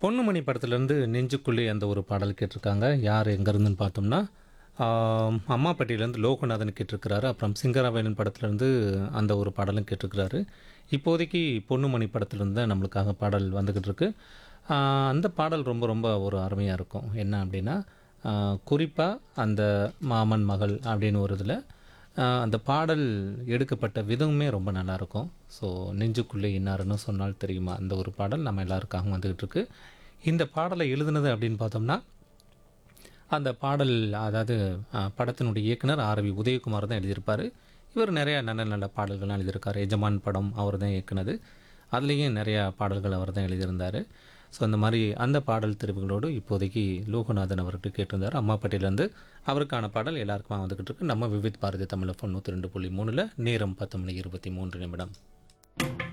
பொன்னுமணி படத்துலேருந்து நெஞ்சுக்குள்ளே அந்த ஒரு பாடல் கேட்டிருக்காங்க யார் எங்கேருந்துன்னு பார்த்தோம்னா ஆம், அம்மாப்பட்டியிலேருந்து லோகநாதன் கேட்டிருக்கிறாரு அப்புறம் சிங்கராவேலன் படத்துலேருந்து அந்த ஒரு பாடலும் கேட்டிருக்கிறாரு இப்போதைக்கு பொன்னுமணி படத்துலேருந்து தான் நம்மளுக்காக பாடல் வந்துக்கிட்டு இருக்கு ஆ, அந்த பாடல் ரொம்ப ரொம்ப ஒரு அருமையாக இருக்கும் என்ன அப்படின்னா குறிப்பாக அந்த மாமன் மகள் அப்படின்னு ஒரு இதில் அந்த பாடல் எடுக்கப்பட்ட விதமுமே ரொம்ப நல்லாயிருக்கும் ஸோ நெஞ்சுக்குள்ளே இன்னாருன்னு சொன்னால் தெரியுமா அந்த ஒரு பாடல் நம்ம எல்லாருக்காகவும் வந்துக்கிட்டு இருக்கு இந்த பாடலை எழுதுனது அப்படின்னு பார்த்தோம்னா அந்த பாடல் அதாவது அஹ், படத்தினுடைய இயக்குனர் ஆர்வி உதயகுமார் தான் எழுதியிருப்பார் இவர் நிறையா நல்ல நல்ல பாடல்கள்லாம் எழுதியிருக்காரு எஜமான் படம் அவர் தான் இயக்குனது அதுலேயும் நிறையா பாடல்கள் அவர் தான் எழுதியிருந்தார் ஸோ அந்த மாதிரி அந்த பாடல் தெரிவுகளோடு இப்போதைக்கு லோகநாதன் அவர்கிட்ட கேட்டிருந்தார் அம்மாப்பட்டியிலேருந்து அவருக்கான பாடல் எல்லாருக்குமா வந்துக்கிட்டு இருக்கு நம்ம விவித் பாரதி தமிழ் ஃபோன் நூற்றி ரெண்டு புள்ளி மூணில் நேரம் பத்து மணி இருபத்தி மூன்று நிமிடம்